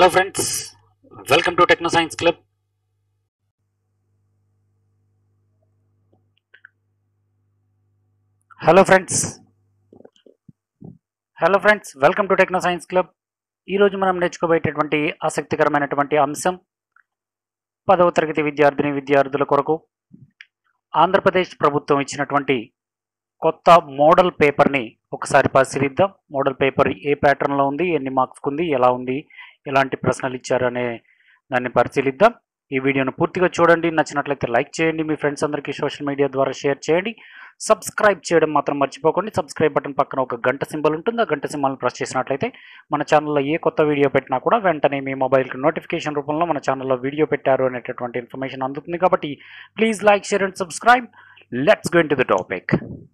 Hello friends welcome to techno science club hello friends hello friends welcome to techno science club ఈరోజు మనం నేర్చుకోబోయేటటువంటి ఆసక్తికరమైనటువంటి అంశం పదవ తరగతి విద్యార్థిని విద్యార్థుల కొరకు ఆంధ్రప్రదేశ్ ప్రభుత్వం ఇచ్చినటువంటి కొత్త మోడల్ పేపర్ని ఒకసారి పరిశీలిద్దాం మోడల్ పేపర్ ఏ ప్యాటర్న్లో ఉంది ఎన్ని మార్క్స్కి ఉంది ఎలా ఉంది ఎలాంటి ప్రశ్నలు ఇచ్చారు అనే దాన్ని పరిశీలిద్దాం ఈ వీడియోను పూర్తిగా చూడండి నచ్చినట్లయితే లైక్ చేయండి మీ ఫ్రెండ్స్ అందరికీ సోషల్ మీడియా ద్వారా షేర్ చేయండి సబ్స్క్రైబ్ చేయడం మాత్రం మర్చిపోకండి సబ్స్క్రైబ్ బటన్ పక్కన ఒక గంట సింబల్ ఉంటుంది ఆ గంట సింబల్ని ప్రెస్ చేసినట్లయితే మన ఛానల్లో ఏ కొత్త వీడియో పెట్టినా కూడా వెంటనే మీ మొబైల్కి నోటిఫికేషన్ రూపంలో మన ఛానల్లో వీడియో పెట్టారు అనేటటువంటి ఇన్ఫర్మేషన్ అందుతుంది కాబట్టి please like share and subscribe let's go into the topic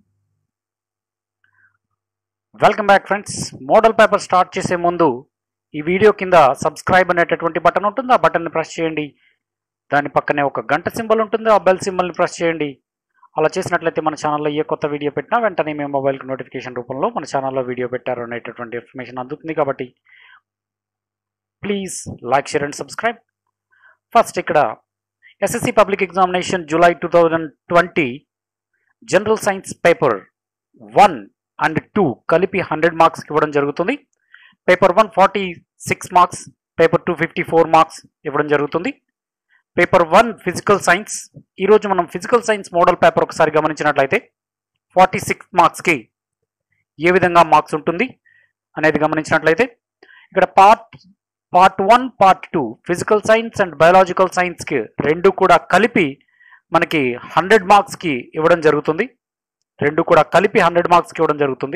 welcome back friends model paper start చేసే ముందు ఈ వీడియో కింద సబ్స్క్రైబ్ అనేటటువంటి బటన్ ఉంటుంది ఆ బటన్ని ప్రెస్ చేయండి దాని పక్కనే ఒక గంట సింబల్ ఉంటుంది ఆ బెల్ సింబల్ని ప్రెస్ చేయండి అలా చేసినట్లయితే మన ఛానల్లో ఏ కొత్త వీడియో పెట్టినా వెంటనే మీ మొబైల్కి నోటిఫికేషన్ రూపంలో మన ఛానల్లో వీడియో పెట్టారు అనేటటువంటి ఇన్ఫర్మేషన్ అందుతుంది కాబట్టి please like share and subscribe first ఇక్కడ SSC public examination July two thousand twenty general science paper one and two కలిపి హండ్రెడ్ మార్క్స్కి ఇవ్వడం జరుగుతుంది paper one forty six marks paper two fifty four marks ఇవ్వడం జరుగుతుంది paper one physical science ఈరోజు మనం physical science model paper ఒకసారి గమనించినట్లయితే ఫార్టీ సిక్స్ మార్క్స్కి ఏ విధంగా మార్క్స్ ఉంటుంది అనేది గమనించినట్లయితే ఇక్కడ part part one part two physical science and biological సైన్స్కి రెండు కూడా కలిపి మనకి హండ్రెడ్ మార్క్స్కి ఇవ్వడం జరుగుతుంది రెండు కూడా కలిపి హండ్రెడ్ మార్క్స్కి ఇవ్వడం జరుగుతుంది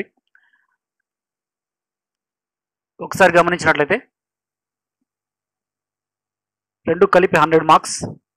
ఒకసారి గమనించినట్లయితే రెండు కలిపి హండ్రెడ్ మార్క్స్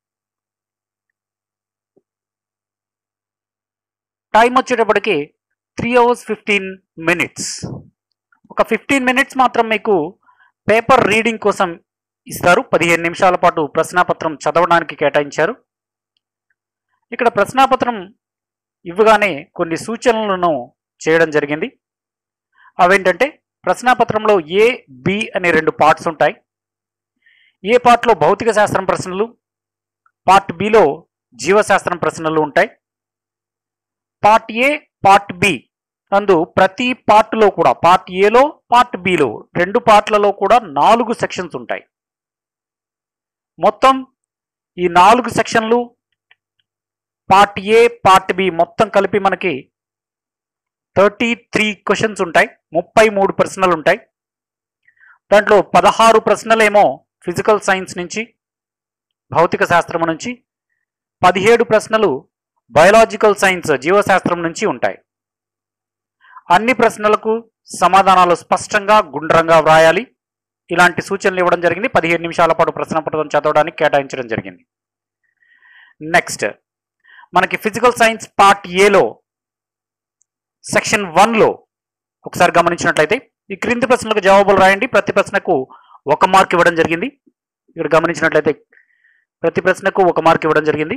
టైం వచ్చేటప్పటికి త్రీ అవర్స్ ఫిఫ్టీన్ మినిట్స్ ఒక ఫిఫ్టీన్ మినిట్స్ మాత్రం మీకు పేపర్ రీడింగ్ కోసం ఇస్తారు పదిహేను నిమిషాల పాటు ప్రశ్నాపత్రం చదవడానికి కేటాయించారు ఇక్కడ ప్రశ్నాపత్రం ఇవ్వగానే కొన్ని సూచనలను చేయడం జరిగింది అవేంటంటే ప్రశ్నాపత్రంలో ఏ బి అనే రెండు పార్ట్స్ ఉంటాయి ఏ పార్ట్లో భౌతిక శాస్త్రం ప్రశ్నలు పార్ట్ బిలో జీవశాస్త్రం ప్రశ్నలు ఉంటాయి పార్ట్ ఏ పార్ట్ బి నందు ప్రతి పార్ట్లో కూడా పార్ట్ ఏలో పార్ట్ బిలో రెండు పార్ట్లలో కూడా నాలుగు సెక్షన్స్ ఉంటాయి మొత్తం ఈ నాలుగు సెక్షన్లు పార్ట్ ఏ పార్ట్ బి మొత్తం కలిపి మనకి థర్టీ త్రీ క్వశ్చన్స్ ఉంటాయి ముప్పై మూడు ప్రశ్నలు ఉంటాయి దాంట్లో పదహారు ప్రశ్నలేమో ఫిజికల్ సైన్స్ నుంచి భౌతిక శాస్త్రం నుంచి పదిహేడు ప్రశ్నలు బయలాజికల్ సైన్స్ జీవశాస్త్రం నుంచి ఉంటాయి అన్ని ప్రశ్నలకు సమాధానాలు స్పష్టంగా గుండ్రంగా వ్రాయాలి ఇలాంటి సూచనలు ఇవ్వడం జరిగింది పదిహేను నిమిషాల పాటు ప్రశ్నపత్రం చదవడానికి కేటాయించడం జరిగింది నెక్స్ట్ మనకి ఫిజికల్ సైన్స్ పార్ట్ ఏలో సెక్షన్ వన్లో ఒకసారి గమనించినట్లయితే ఈ క్రింది ప్రశ్నలకు జవాబులు రాయండి ప్రతి ప్రశ్నకు ఒక మార్క్ ఇవ్వడం జరిగింది ఇక్కడ గమనించినట్లయితే ప్రతి ప్రశ్నకు ఒక మార్క్ ఇవ్వడం జరిగింది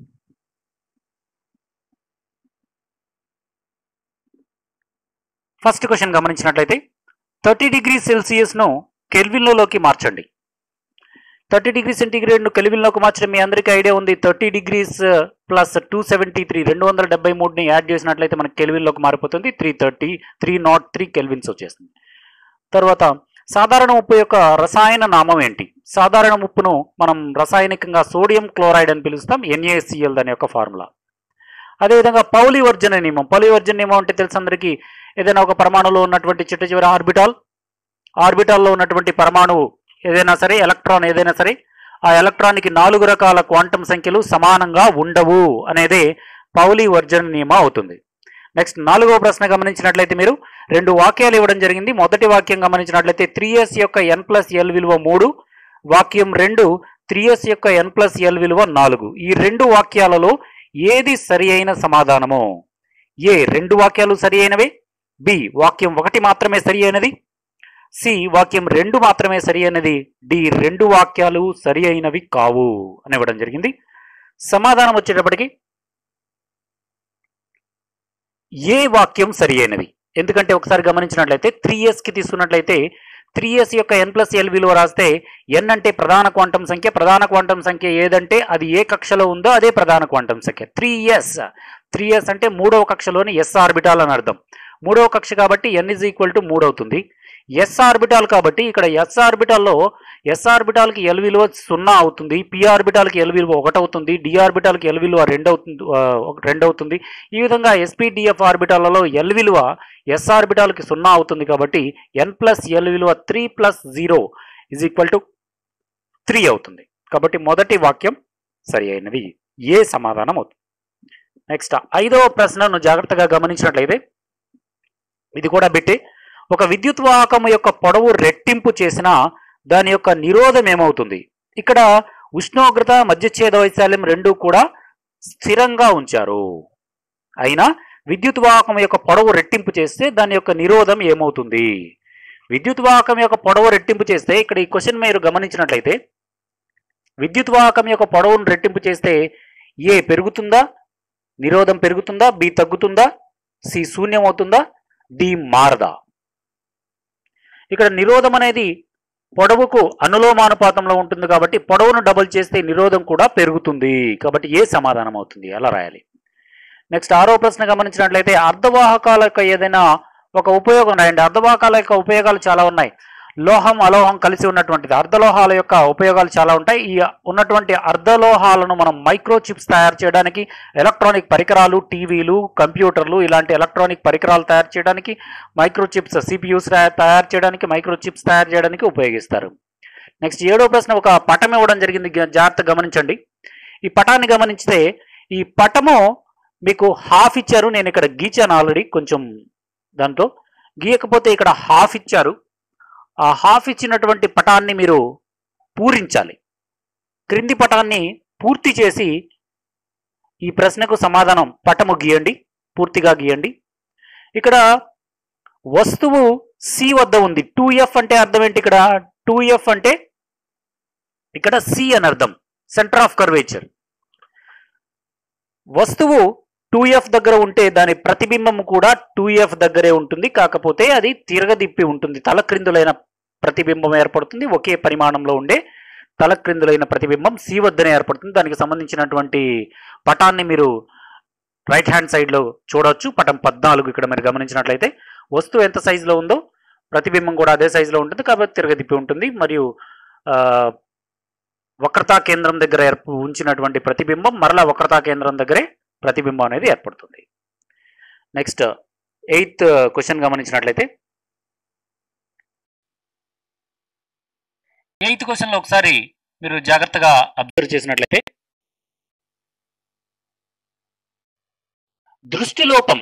ఫస్ట్ క్వశ్చన్ గమనించినట్లయితే థర్టీ డిగ్రీ సెల్సియస్ను కెల్విన్లోకి మార్చండి థర్టీ డిగ్రీ సెంటీగ్రేడ్ను కెల్విన్లోకి మార్చడం మీ అందరికీ ఐడియా ఉంది thirty degrees plus two seventy three రెండు వందల డెబ్బై మూడుని యాడ్ చేసినట్లయితే మనకి కెల్విన్లోకి మారిపోతుంది three thirty three naught three kelvins వచ్చేస్తుంది తర్వాత సాధారణ ఉప్పు యొక్క రసాయన నామం ఏంటి సాధారణ ఉప్పును మనం రసాయనికంగా సోడియం క్లోరైడ్ అని పిలుస్తాం ఎన్ఏసిఎల్ దాని యొక్క ఫార్ములా అదేవిధంగా పౌలివర్జన నియమం పౌలివర్జన నియమం అంటే తెలుసు అందరికీ ఏదైనా ఒక పరమాణులో ఉన్నటువంటి చిట్ట చివరి ఆర్బిటాల్ ఆర్బిటాల్లో ఉన్నటువంటి పరమాణువు ఏదైనా సరే ఎలక్ట్రాన్ ఏదైనా సరే ఆ ఎలక్ట్రాన్కి నాలుగు రకాల క్వాంటం సంఖ్యలు సమానంగా ఉండవు అనేదే పౌలి వర్జన నియమం అవుతుంది నెక్స్ట్ నాలుగవ ప్రశ్న గమనించినట్లయితే మీరు రెండు వాక్యాలు ఇవ్వడం జరిగింది మొదటి వాక్యం గమనించినట్లయితే త్రీ ఎస్ యొక్క ఎన్ ప్లస్ ఎల్ విలువ మూడు వాక్యం రెండు త్రీ ఎస్ యొక్క ఎన్ ప్లస్ ఎల్ విలువ నాలుగు ఈ రెండు వాక్యాలలో ఏది సరి అయిన సమాధానము ఏ రెండు వాక్యాలు సరి అయినవే బి వాక్యం ఒకటి మాత్రమే సరి అయినది సి వాక్యం రెండు మాత్రమే సరి అయినది డి రెండు వాక్యాలు సరి అయినవి కావు అని ఇవ్వడం జరిగింది సమాధానం వచ్చేటప్పటికి ఏ వాక్యం సరి అయినది ఎందుకంటే ఒకసారి గమనించినట్లయితే త్రీ కి తీసుకున్నట్లయితే త్రీ ఎస్ యొక్క ఎన్ ప్లస్ ఎల్ విలువ రాస్తే ఎన్ అంటే ప్రధాన క్వాంటం సంఖ్య ప్రధాన క్వాంటం సంఖ్య ఏదంటే అది ఏ కక్షలో ఉందో అదే ప్రధాన క్వాంటం సంఖ్య త్రీ ఎస్ త్రీ ఎస్ అంటే మూడవ కక్షలోని ఎస్ ఆర్బిటాల్ అని అర్థం మూడవ కక్ష కాబట్టి ఎన్ ఇజ్ ఈక్వల్ టు మూడు అవుతుంది ఎస్ ఆర్బిటాల్ కాబట్టి ఇక్కడ ఎస్ ఆర్బిటాల్లో ఎస్ ఆర్బిటాల్కి ఎల్ విలువ సున్నా అవుతుంది పి ఆర్బిటాల్కి ఎల్ విలువ ఒకటి అవుతుంది డి ఆర్బిటాల్కి ఎల్ విలువ రెండు అవుతుంది ఆ, ఒక- రెండు అవుతుంది ఈ విధంగా ఎస్పీడిఎఫ్ ఆర్బిటాలలో ఎల్ విలువ ఎస్ ఆర్బిటాల్కి సున్నా అవుతుంది కాబట్టి ఎన్ ప్లస్ ఎల్ విలువ three plus zero is equal to three అవుతుంది కాబట్టి మొదటి వాక్యం సరి అయినది ఏ సమాధానం అవుతుంది నెక్స్ట్ ఐదవ ప్రశ్నను జాగ్రత్తగా గమనించినట్లయితే ఇది కూడా పెట్టి ఒక విద్యుత్ వాహకం యొక్క పొడవు రెట్టింపు చేసిన దాని యొక్క నిరోధం ఏమవుతుంది ఇక్కడ ఉష్ణోగ్రత మధ్యఛేద వైశాల్యం రెండు కూడా స్థిరంగా ఉంచారు అయినా విద్యుత్ వాహకం యొక్క పొడవు రెట్టింపు చేస్తే దాని యొక్క నిరోధం ఏమవుతుంది విద్యుత్ వాహకం యొక్క పొడవు రెట్టింపు చేస్తే ఇక్కడ ఈ క్వశ్చన్ మీరు గమనించినట్లయితే విద్యుత్ వాహకం యొక్క పొడవును రెట్టింపు చేస్తే ఏ పెరుగుతుందా నిరోధం పెరుగుతుందా బి తగ్గుతుందా సి శూన్యం అవుతుందా డి మారదా ఇక్కడ నిరోధం అనేది పొడవుకు అనులోమానుపాతంలో ఉంటుంది కాబట్టి పొడవును డబుల్ చేస్తే నిరోధం కూడా పెరుగుతుంది కాబట్టి ఏ సమాధానం అవుతుంది అలా రాయాలి నెక్స్ట్ ఆరో ప్రశ్న గమనించినట్లయితే అర్ధవాహకాల యొక్క ఏదైనా ఒక ఉపయోగం రాయండి అర్ధవాహకాల యొక్క ఉపయోగాలు చాలా ఉన్నాయి లోహం అలోహం కలిసి ఉన్నటువంటిది అర్ధలోహాల యొక్క ఉపయోగాలు చాలా ఉంటాయి ఈ ఉన్నటువంటి అర్ధలోహాలను మనం మైక్రో చిప్స్ తయారు చేయడానికి ఎలక్ట్రానిక్ పరికరాలు టీవీలు కంప్యూటర్లు ఇలాంటి ఎలక్ట్రానిక్ పరికరాలు తయారు చేయడానికి మైక్రో చిప్స్ సిపియూస్ తయారు చేయడానికి మైక్రో చిప్స్ తయారు చేయడానికి ఉపయోగిస్తారు నెక్స్ట్ ఏడో ప్రశ్న ఒక పటం ఇవ్వడం జరిగింది గ- జాగ్రత్త గమనించండి ఈ పటాన్ని గమనించితే ఈ పటము మీకు హాఫ్ ఇచ్చారు నేను ఇక్కడ గీచాను ఆల్రెడీ కొంచెం దాంతో గీయకపోతే ఇక్కడ హాఫ్ ఇచ్చారు ఆ హాఫ్ ఇచ్చినటువంటి పటాన్ని మీరు పూరించాలి క్రింది పటాన్ని పూర్తి చేసి ఈ ప్రశ్నకు సమాధానం పటము గీయండి పూర్తిగా గీయండి ఇక్కడ వస్తువు సి వద్ద ఉంది టూ ఎఫ్ అంటే అర్థం ఏంటి ఇక్కడ టూ ఎఫ్ అంటే ఇక్కడ సి అని అర్థం సెంటర్ ఆఫ్ కర్వేచర్ వస్తువు టూ ఎఫ్ దగ్గర ఉంటే దాని ప్రతిబింబం కూడా టూ ఎఫ్ దగ్గరే ఉంటుంది కాకపోతే అది తిరగదిప్పి ఉంటుంది తలక్రిందులైన ప్రతిబింబం ఏర్పడుతుంది ఒకే పరిమాణంలో ఉండే తలక్రిందులైన ప్రతిబింబం సి వద్దనే ఏర్పడుతుంది దానికి సంబంధించినటువంటి పటాన్ని మీరు రైట్ హ్యాండ్ సైడ్లో చూడొచ్చు పటం పద్నాలుగు ఇక్కడ మీరు గమనించినట్లయితే వస్తువు ఎంత సైజులో ఉందో ప్రతిబింబం కూడా అదే సైజులో ఉంటుంది కాబట్టి తిరగదిప్పి ఉంటుంది మరియు ఆ, వక్రతా కేంద్రం దగ్గర ఏర్ప ఉంచినటువంటి ప్రతిబింబం మరలా వక్రతా కేంద్రం దగ్గరే ప్రతిబింబం అనేది ఏర్పడుతుంది నెక్స్ట్ ఎయిత్ క్వశ్చన్ గమనించినట్లయితే ఎయిత్ క్వశ్చన్లో ఒకసారి మీరు జాగ్రత్తగా అబ్జర్వ్ చేసినట్లయితే దృష్టి లోపం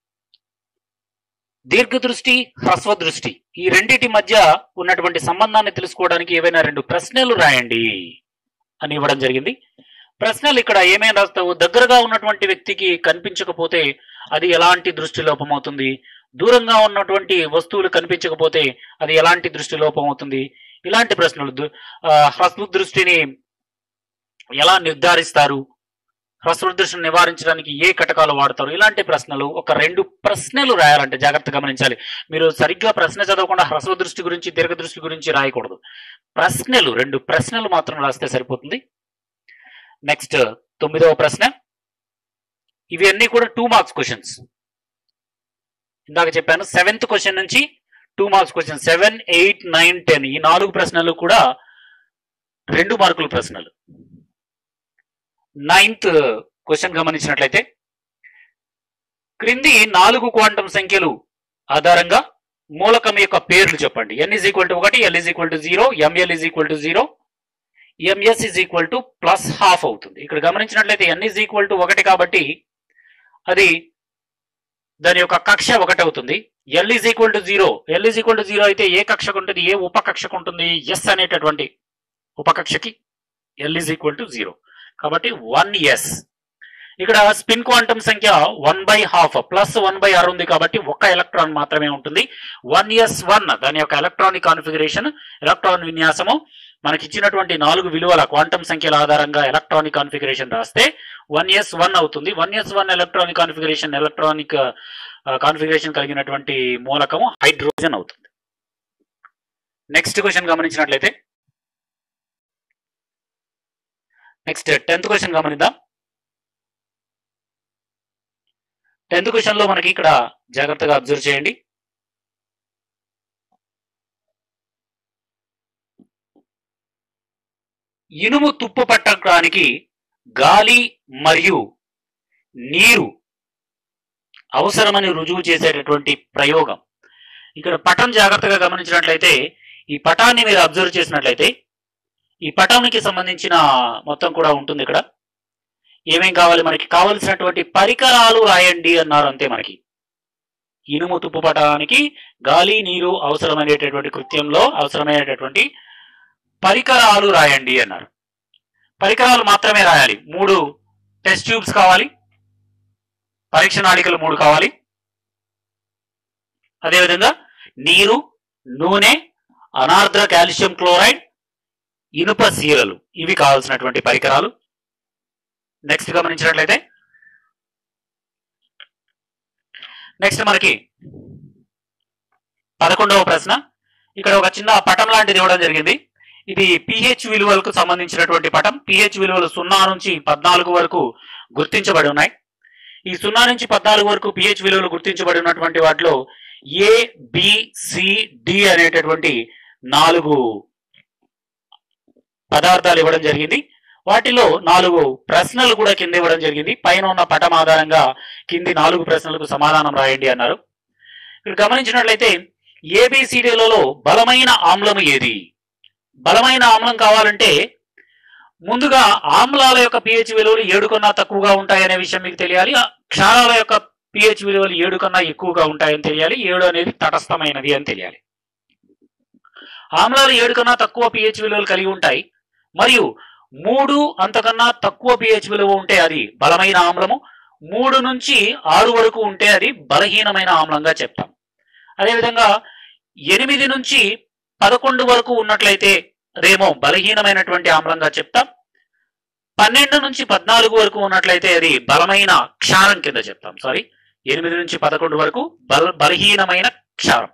దీర్ఘదృష్టి హ్రస్వ దృష్టి ఈ రెండిటి మధ్య ఉన్నటువంటి సంబంధాన్ని తెలుసుకోవడానికి ఏవైనా రెండు ప్రశ్నలు రాయండి అని ఇవ్వడం జరిగింది ప్రశ్నలు ఇక్కడ ఏమేమి రాస్తావు దగ్గరగా ఉన్నటువంటి వ్యక్తికి కనిపించకపోతే అది ఎలాంటి దృష్టి లోపం అవుతుంది దూరంగా ఉన్నటువంటి వస్తువులు కనిపించకపోతే అది ఎలాంటి దృష్టి లోపం అవుతుంది ఇలాంటి ప్రశ్నలు దు- ఆ, హ్రస్వ దృష్టిని ఎలా నిర్ధారిస్తారు హ్రస్వ దృష్టిని నివారించడానికి ఏ కటకాలు వాడతారు ఇలాంటి ప్రశ్నలు ఒక రెండు ప్రశ్నలు రాయాలంటే జాగ్రత్త గమనించాలి మీరు సరిగ్గా ప్రశ్న చదవకుండా హ్రస్వ దృష్టి గురించి దీర్ఘ దృష్టి గురించి రాయకూడదు ప్రశ్నలు రెండు ప్రశ్నలు మాత్రం రాస్తే సరిపోతుంది నెక్స్ట్ తొమ్మిదవ ప్రశ్న ఇవి అన్ని కూడా టూ మార్క్స్ క్వశ్చన్స్ ఇందాక చెప్పాను సెవెంత్ క్వశ్చన్ నుంచి two marks question seven eight nine ten ఈ నాలుగు ప్రశ్నలు కూడా రెండు మార్కుల ప్రశ్నలు నైన్త్ క్వశ్చన్ గమనించినట్లయితే క్రింది నాలుగు క్వాంటం సంఖ్యలు ఆధారంగా మూలకం యొక్క పేర్లు చెప్పండి ఎన్ ఇజ్ ఈక్వల్ టు ఒకటి l is equal to zero m l is equal to zero m s is equal to plus half అవుతుంది ఇక్కడ గమనించినట్లయితే ఎన్ ఇజ్ ఈక్వల్ టు ఒకటి కాబట్టి అది దాని యొక్క కక్ష ఒకటి అవుతుంది l is equal to zero l is equal to zero అయితే ఏ కక్షకు ఉంటుంది ఏ ఉపకక్షకు ఉంటుంది ఎస్ అనేటటువంటి ఉపకక్షకి l is equal to zero కాబట్టి వన్ ఎస్ ఇక్కడ స్పిన్ క్వాంటం సంఖ్య one by half plus one by r ఉంది కాబట్టి ఒక్క ఎలక్ట్రాన్ మాత్రమే ఉంటుంది వన్ ఎస్ వన్ దాని యొక్క ఎలక్ట్రానిక్ కాన్ఫిగరేషన్ ఎలక్ట్రాన్ విన్యాసము మనకి ఇచ్చినటువంటి నాలుగు విలువల క్వాంటం సంఖ్యల ఆధారంగా ఎలక్ట్రానిక్ కాన్ఫిగరేషన్ రాస్తే వన్ ఎస్ వన్ అవుతుంది one s one electronic configuration electronic configuration కలిగినటువంటి మూలకము హైడ్రోజన్ అవుతుంది నెక్స్ట్ క్వశ్చన్ గమనించినట్లయితే నెక్స్ట్ టెన్త్ క్వశ్చన్ గమనిద్దాం టెన్త్ క్వశ్చన్ లో మనకి ఇక్కడ జాగ్రత్తగా అబ్జర్వ్ చేయండి ఇనుము తుప్పు పట్టడానికి గాలి మరియు నీరు అవసరమని రుజువు చేసేటటువంటి ప్రయోగం ఇక్కడ పటం జాగ్రత్తగా గమనించినట్లయితే ఈ పటాన్ని మీరు అబ్జర్వ్ చేసినట్లయితే ఈ పటానికి సంబంధించిన మొత్తం కూడా ఉంటుంది ఇక్కడ ఏమేం కావాలి మనకి కావలసినటువంటి పరికరాలు రాయండి అన్నారు అంతే మనకి ఇనుము తుప్పు పట్టడానికి గాలి నీరు అవసరమైనటువంటి కృత్యంలో అవసరమైనటువంటి పరికరాలు రాయండి అన్నారు పరికరాలు మాత్రమే రాయాలి మూడు టెస్ట్ ట్యూబ్స్ కావాలి పరీక్ష నాళికలు మూడు కావాలి అదేవిధంగా నీరు నూనె అనార్ద్ర కాల్షియం క్లోరైడ్ ఇనుప సీరలు ఇవి కావాల్సినటువంటి పరికరాలు నెక్స్ట్ గమనించినట్లయితే నెక్స్ట్ మనకి పదకొండవ ప్రశ్న ఇక్కడ ఒక చిన్న పటం లాంటిది ఇవ్వడం జరిగింది ఇది పిహెచ్ విలువలకు సంబంధించినటువంటి పటం పిహెచ్ విలువలు సున్నా నుంచి పద్నాలుగు వరకు గుర్తించబడి ఉన్నాయి ఈ సున్నా నుంచి పద్నాలుగు వరకు పిహెచ్ విలువలు గుర్తించబడి ఉన్నటువంటి వాటిలో ఏ బి సి డి అనేటటువంటి నాలుగు పదార్థాలు ఇవ్వడం జరిగింది వాటిలో నాలుగు ప్రశ్నలు కూడా కింద ఇవ్వడం జరిగింది పైన ఉన్న పటం ఆధారంగా కింది నాలుగు ప్రశ్నలకు సమాధానం రాయండి అన్నారు ఇక్కడ గమనించినట్లయితే ఏబిసిడిలలో బలమైన ఆమ్లం ఏది బలమైన ఆమ్లం కావాలంటే ముందుగా ఆమ్లాల యొక్క పిహెచ్ విలువలు ఏడు కన్నా తక్కువగా ఉంటాయనే విషయం మీకు తెలియాలి ఆ క్షారాల యొక్క పిహెచ్ విలువలు ఏడు కన్నా ఎక్కువగా ఉంటాయని తెలియాలి ఏడు అనేది తటస్థమైనది అని తెలియాలి ఆమ్లాలు ఏడు కన్నా తక్కువ పిహెచ్ విలువలు కలిగి ఉంటాయి మరియు మూడు అంతకన్నా తక్కువ పిహెచ్ విలువ ఉంటే అది బలమైన ఆమ్లము మూడు నుంచి ఆరు వరకు ఉంటే అది బలహీనమైన ఆమ్లంగా చెప్తాం అదేవిధంగా ఎనిమిది నుంచి పదకొండు వరకు ఉన్నట్లయితే అదేమో బలహీనమైనటువంటి ఆమ్లంగా చెప్తాం పన్నెండు నుంచి పద్నాలుగు వరకు ఉన్నట్లయితే అది బలమైన క్షారం కింద చెప్తాం సారీ ఎనిమిది నుంచి పదకొండు వరకు బల బలహీనమైన క్షారం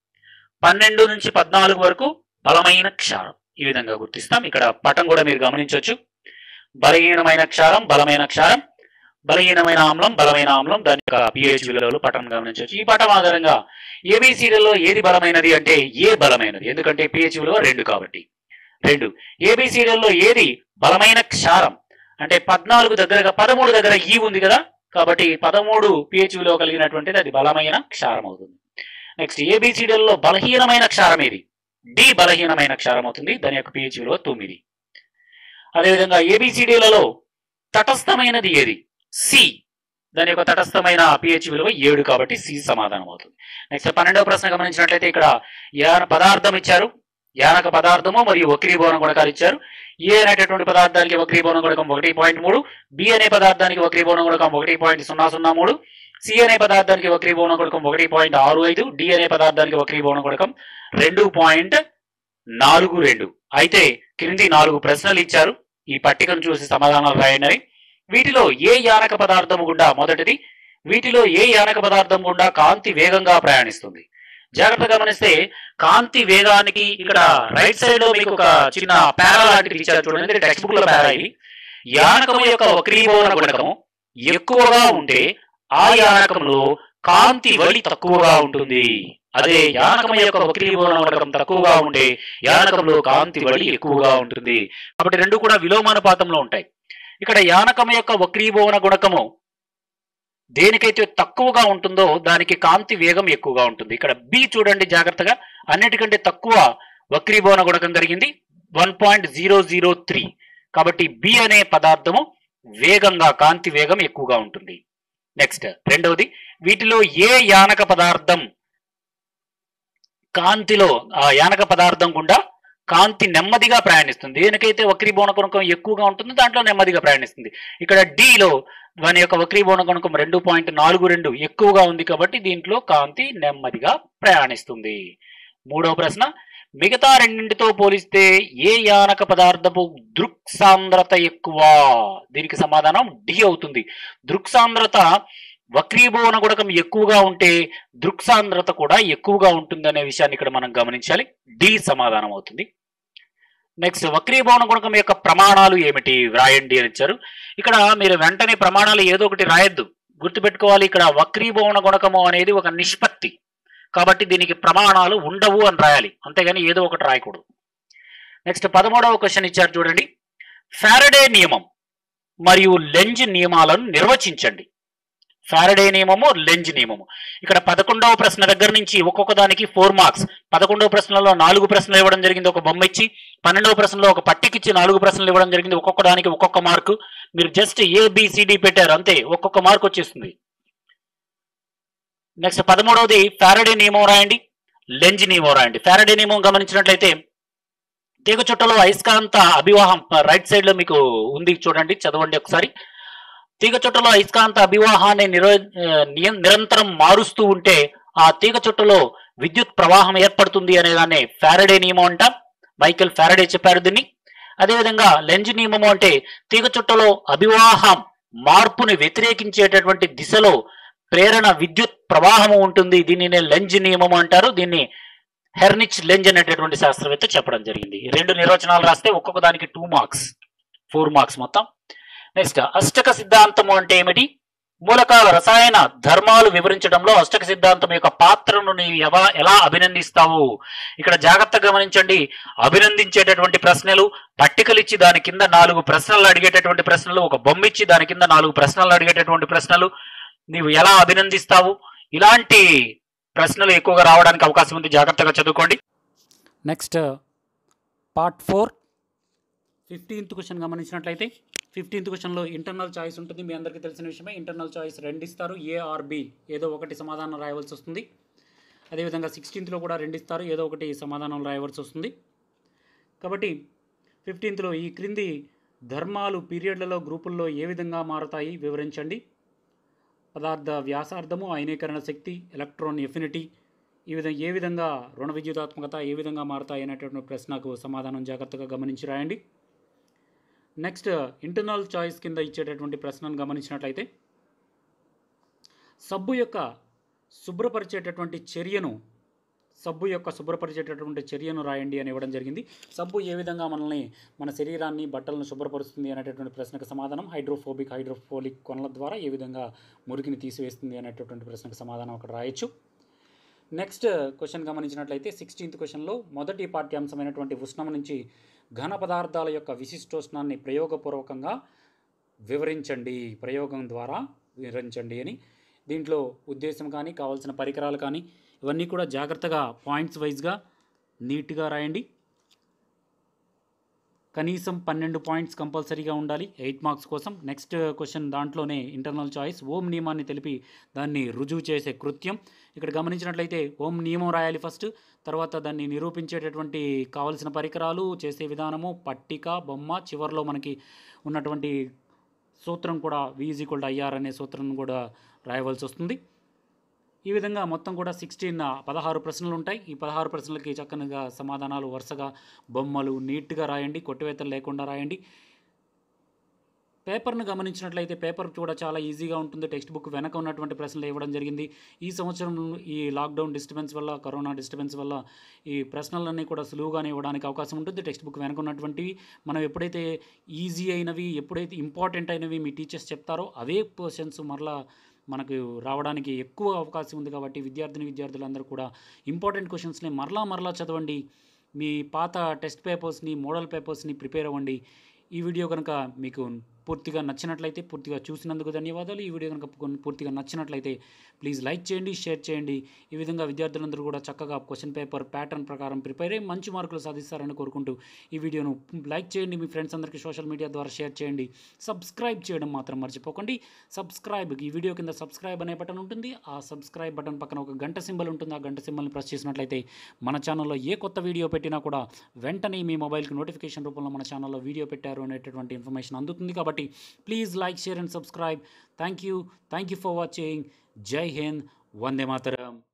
పన్నెండు నుంచి పద్నాలుగు వరకు బలమైన క్షారం ఈ విధంగా గుర్తిస్తాం ఇక్కడ పటం కూడా మీరు గమనించవచ్చు బలహీనమైన క్షారం బలమైన క్షారం బలహీనమైన ఆమ్లం బలమైన ఆమ్లం దాని యొక్క పిహెచ్ విలువలు పటం గమనించవచ్చు ఈ పటం ఆధారంగా ఏబిసిలలో ఏది బలమైనది అంటే ఏ బలమైనది ఎందుకంటే పిహెచ్ విలువ రెండు కాబట్టి రెండు ఏబిసిలలో ఏది బలమైన క్షారం అంటే పద్నాలుగు దగ్గరగా పదమూడు దగ్గర ఈ ఉంది కదా కాబట్టి పదమూడు పిహెచ్ విలువ కలిగినటువంటిది అది బలమైన క్షారం అవుతుంది నెక్స్ట్ ఏబిసిడీలలో బలహీనమైన క్షారం ఏది డి బలహీనమైన క్షారం అవుతుంది దాని యొక్క పిహెచ్ విలువ తొమ్మిది అదేవిధంగా ఏబిసిడీలలో తటస్థమైనది ఏది సి దాని యొక్క తటస్థమైన పిహెచ్ విలువ ఏడు కాబట్టి సి సమాధానం అవుతుంది నెక్స్ట్ పన్నెండవ ప్రశ్న గమనించినట్లయితే ఇక్కడ యాన పదార్థం ఇచ్చారు యానక పదార్థము మరియు వక్రీభవన గుణకాలు ఇచ్చారు ఏ అనేటటువంటి పదార్థానికి వక్రీభవన గుణకం ఒకటి పాయింట్ మూడు బి అనే పదార్థానికి వక్రీభవన గుణకం ఒకటి పాయింట్ సున్నా సున్నా మూడు సి అనే పదార్థానికి వక్రీభవన గుణకం ఒకటి పాయింట్ ఆరు ఐదు డి అనే పదార్థానికి వక్రీభవన గుణకం రెండు పాయింట్ నాలుగు రెండు అయితే క్రింది నాలుగు ప్రశ్నలు ఇచ్చారు ఈ పట్టికను చూసి సమాధానాలు రాయండి అని. వీటిలో ఏ యానక పదార్థం గుండా మొదటిది వీటిలో ఏ యానక పదార్థం గుండా కాంతి వేగంగా ప్రయాణిస్తుంది జాగ్రత్త గమనిస్తే కాంతి వేగానికి ఇక్కడ రైట్ సైడ్ లో మీకు ఒక చిన్న పేరా లాంటిది ఇచ్చారు చూడండి టెక్స్ట్ బుక్ లో పేరా ఇది యానకము యొక్క వక్రీభవన గుణకం ఎక్కువగా ఉంటే ఆ యానకంలో కాంతి వడి తక్కువగా ఉంటుంది అదే యానకం యొక్క వక్రీభవన గుణకం తక్కువగా ఉంటే యానకంలో కాంతి వడి ఎక్కువగా ఉంటుంది కాబట్టి రెండు కూడా విలోమానుపాతంలో ఉంటాయి ఇక్కడ యానకం యొక్క వక్రీభవన గుణకము దేనికైతే తక్కువగా ఉంటుందో దానికి కాంతి వేగం ఎక్కువగా ఉంటుంది ఇక్కడ బి చూడండి జాగ్రత్తగా అన్నిటికంటే తక్కువ వక్రీభవన గుణకం కలిగింది one point zero zero three కాబట్టి బి అనే పదార్థము వేగంగా కాంతి వేగం ఎక్కువగా ఉంటుంది నెక్స్ట్ రెండవది వీటిలో ఏ యానక పదార్థం కాంతిలో ఆ యానక పదార్థం గుండా కాంతి నెమ్మదిగా ప్రయాణిస్తుంది దేనికైతే వక్రీభవన గుణకం ఎక్కువగా ఉంటుందో దాంట్లో నెమ్మదిగా ప్రయాణిస్తుంది ఇక్కడ డిలో దాని యొక్క వక్రీభవన గుణకం రెండు పాయింట్ నాలుగు రెండు ఎక్కువగా ఉంది కాబట్టి దీంట్లో కాంతి నెమ్మదిగా ప్రయాణిస్తుంది మూడవ ప్రశ్న మిగతా రెండింటితో పోలిస్తే ఏ యానక పదార్థపు దృక్ సాంద్రత ఎక్కువ దీనికి సమాధానం డి అవుతుంది దృక్ సాంద్రత వక్రీభవన గుణకం ఎక్కువగా ఉంటే దృక్సాంద్రత కూడా ఎక్కువగా ఉంటుందనే విషయాన్ని ఇక్కడ మనం గమనించాలి డి సమాధానం అవుతుంది నెక్స్ట్ వక్రీభవన గుణకం యొక్క ప్రమాణాలు ఏమిటి వ్రాయండి అని ఇచ్చారు ఇక్కడ మీరు వెంటనే ప్రమాణాలు ఏదో ఒకటి రాయొద్దు గుర్తుపెట్టుకోవాలి ఇక్కడ వక్రీభవన గుణకము అనేది ఒక నిష్పత్తి కాబట్టి దీనికి ప్రమాణాలు ఉండవు అని రాయాలి అంతేగాని ఏదో ఒకటి రాయకూడదు నెక్స్ట్ పదమూడవ క్వశ్చన్ ఇచ్చారు చూడండి ఫారడే నియమం మరియు లెంజ్ నియమాలను నిర్వచించండి ఫారడే నియమము లెంజ్ నియమము ఇక్కడ పదకొండవ ప్రశ్న దగ్గర నుంచి ఒక్కొక్క దానికి ఫోర్ మార్క్స్ పదకొండవ ప్రశ్నలో నాలుగు ప్రశ్నలు ఇవ్వడం జరిగింది ఒక బొమ్మ ఇచ్చి పన్నెండవ ప్రశ్నలో ఒక పట్టికిచ్చి నాలుగు ప్రశ్నలు ఇవ్వడం జరిగింది ఒక్కొక్క దానికి ఒక్కొక్క మార్కు మీరు జస్ట్ ఏబిసిడి పెట్టారు అంతే ఒక్కొక్క మార్క్ వచ్చేస్తుంది నెక్స్ట్ పదమూడవది ఫారడే నియమం రాయండి లెంజ్ నియమం రాయండి ఫారడే నియమం గమనించినట్లయితే తీగ చుట్టలో అయస్కాంత అభివాహం రైట్ సైడ్ లో మీకు ఉంది చూడండి చదవండి ఒకసారి తీగ చుట్టలో అయస్కాంత అభివాహాన్ని నిరో ఆ, నియ- నిరంతరం మారుస్తూ ఉంటే ఆ తీగ చుట్టలో విద్యుత్ ప్రవాహం ఏర్పడుతుంది అనేదాన్ని ఫారడే నియమం అంట మైకెల్ ఫారడే చెప్పారు దీన్ని అదేవిధంగా లెంజ్ నియమము అంటే తీగ చుట్టలో అభివాహం మార్పుని వ్యతిరేకించేటటువంటి దిశలో ప్రేరణ విద్యుత్ ప్రవాహము ఉంటుంది దీనినే లెంజ్ నియమం అంటారు దీన్ని హెర్నిచ్ లెంజ్ అనేటటువంటి శాస్త్రవేత్త చెప్పడం జరిగింది ఈ రెండు నిర్వచనాలు రాస్తే ఒక్కొక్క దానికి టూ మార్క్స్ ఫోర్ మార్క్స్ మొత్తం నెక్స్ట్ అష్టక సిద్ధాంతము అంటే ఏమిటి మూలకాల రసాయన ధర్మాలు వివరించడంలో అష్టక సిద్ధాంతం యొక్క పాత్రను నీవు ఎవ- ఎలా అభినందిస్తావు ఇక్కడ జాగ్రత్తగా గమనించండి అభినందించేటటువంటి ప్రశ్నలు పట్టికలు ఇచ్చి దాని కింద నాలుగు ప్రశ్నలు అడిగేటటువంటి ప్రశ్నలు ఒక బొమ్మ ఇచ్చి దాని కింద నాలుగు ప్రశ్నలు అడిగేటటువంటి ప్రశ్నలు నీవు ఎలా అభినందిస్తావు ఇలాంటి ప్రశ్నలు ఎక్కువగా రావడానికి అవకాశం ఉంది జాగ్రత్తగా చదువుకోండి next part four fifteenth question గమనించినట్లయితే ఫిఫ్టీన్త్ క్వశ్చన్లో ఇంటర్నల్ చాయిస్ ఉంటుంది మీ అందరికీ తెలిసిన విషయమే ఇంటర్నల్ చాయిస్ రెండు ఇస్తారు ఏ ఆర్ బి ఏదో ఒకటి సమాధానం రాయవలసి వస్తుంది అదేవిధంగా సిక్స్టీన్త్లో కూడా రెండు ఇస్తారు ఏదో ఒకటి సమాధానం రాయవలసి వస్తుంది కాబట్టి ఫిఫ్టీన్త్లో ఈ క్రింది ధర్మాలు పీరియడ్లలో గ్రూపుల్లో ఏ విధంగా మారుతాయి వివరించండి పదార్థ వ్యాసార్థము అయనీకరణ శక్తి ఎలక్ట్రాన్ ఎఫినిటీ ఈ విధంగా ఏ విధంగా రుణ విద్యుతాత్మకత ఏ విధంగా మారుతాయి అనేటటువంటి ప్రశ్నకు సమాధానం జాగ్రత్తగా గమనించి రాయండి నెక్స్ట్ ఇంటర్నల్ చాయిస్ కింద ఇచ్చేటటువంటి ప్రశ్నను గమనించినట్లయితే సబ్బు యొక్క శుభ్రపరిచేటటువంటి చర్యను సబ్బు యొక్క శుభ్రపరిచేటటువంటి చర్యను రాయండి అని ఇవ్వడం జరిగింది సబ్బు ఏ విధంగా మనల్ని మన శరీరాన్ని బట్టలను శుభ్రపరుస్తుంది అనేటటువంటి ప్రశ్నకు సమాధానం హైడ్రోఫోబిక్ హైడ్రోఫోలిక్ కొనల ద్వారా ఏ విధంగా మురికిని తీసివేస్తుంది అనేటటువంటి ప్రశ్నకు సమాధానం అక్కడ రాయొచ్చు నెక్స్ట్ క్వశ్చన్ గమనించినట్లయితే సిక్స్టీన్త్ క్వశ్చన్లో మొదటి పాఠ్యాంశమైనటువంటి ఉష్ణం నుంచి ఘన పదార్థాల యొక్క విశిష్టోష్ణాన్ని ప్రయోగపూర్వకంగా వివరించండి ప్రయోగం ద్వారా వివరించండి అని దీంట్లో ఉద్దేశం కానీ కావాల్సిన పరికరాలు కానీ ఇవన్నీ కూడా జాగ్రత్తగా పాయింట్స్ వైజ్గా నీట్గా రాయండి కనీసం పన్నెండు పాయింట్స్ కంపల్సరీగా ఉండాలి ఎయిట్ మార్క్స్ కోసం నెక్స్ట్ క్వశ్చన్ దాంట్లోనే ఇంటర్నల్ చాయిస్ ఓం నియమాన్ని తెలిపి దాన్ని రుజువు చేసే కృత్యం ఇక్కడ గమనించినట్లయితే ఓం నియమం రాయాలి ఫస్ట్ తర్వాత దాన్ని నిరూపించేటటువంటి కావలసిన పరికరాలు చేసే విధానము పట్టిక బొమ్మ చివరిలో మనకి ఉన్నటువంటి సూత్రం కూడా v is equal to i r అనే సూత్రం కూడా రాయవలసి వస్తుంది ఈ విధంగా మొత్తం కూడా సిక్స్టీన్ పదహారు ప్రశ్నలు ఉంటాయి ఈ పదహారు ప్రశ్నలకి చక్కనగా సమాధానాలు వరుసగా బొమ్మలు నీట్గా రాయండి కొట్టివేతలు లేకుండా రాయండి పేపర్ను గమనించినట్లయితే పేపర్ కూడా చాలా ఈజీగా ఉంటుంది టెక్స్ట్ బుక్ వెనక ఉన్నటువంటి ప్రశ్నలు ఇవ్వడం జరిగింది ఈ సంవత్సరం ఈ లాక్డౌన్ డిస్టర్బెన్స్ వల్ల కరోనా డిస్టర్బెన్స్ వల్ల ఈ ప్రశ్నలన్నీ కూడా సులువుగానే ఇవ్వడానికి అవకాశం ఉంటుంది టెక్స్ట్ బుక్ వెనక ఉన్నటువంటివి మనం ఎప్పుడైతే ఈజీ అయినవి ఎప్పుడైతే ఇంపార్టెంట్ అయినవి మీ టీచర్స్ చెప్తారో అవే క్వశ్చన్స్ మరలా మనకు రావడానికి ఎక్కువ అవకాశం ఉంది కాబట్టి విద్యార్థిని విద్యార్థులందరూ కూడా ఇంపార్టెంట్ క్వశ్చన్స్ని మరలా మరలా చదవండి మీ పాత టెస్ట్ పేపర్స్ని మోడల్ పేపర్స్ని ప్రిపేర్ అవ్వండి ఈ వీడియో కనుక మీకు పూర్తిగా నచ్చినట్లయితే పూర్తిగా చూసినందుకు ధన్యవాదాలు ఈ వీడియో కనుక కొన్- పూర్తిగా నచ్చినట్లయితే ప్లీజ్ లైక్ చేయండి షేర్ చేయండి ఈ విధంగా విద్యార్థులందరూ కూడా చక్కగా క్వశ్చన్ పేపర్ ప్యాటర్న్ ప్రకారం ప్రిపేర్ అయ్యి మంచి మార్కులు సాధిస్తారని కోరుకుంటూ ఈ వీడియోను లైక్ చేయండి మీ ఫ్రెండ్స్ అందరికీ సోషల్ మీడియా ద్వారా షేర్ చేయండి సబ్స్క్రైబ్ చేయడం మాత్రం మర్చిపోకండి సబ్స్క్రైబ్ ఈ వీడియో కింద సబ్స్క్రైబ్ అనే బటన్ ఉంటుంది ఆ సబ్స్క్రైబ్ బటన్ పక్కన ఒక గంట సింబల్ ఉంటుంది ఆ గంట సింబల్ని ప్రెస్ చేసినట్లయితే మన ఛానల్లో ఏ కొత్త వీడియో పెట్టినా కూడా వెంటనే మీ మొబైల్కి నోటిఫికేషన్ రూపంలో మన ఛానల్లో వీడియో పెట్టారు అనేటటువంటి ఇన్ఫర్మేషన్ అందుతుంది కాబట్టి please like share and subscribe thank you thank you for watching జై హింద్ వందే మాతరం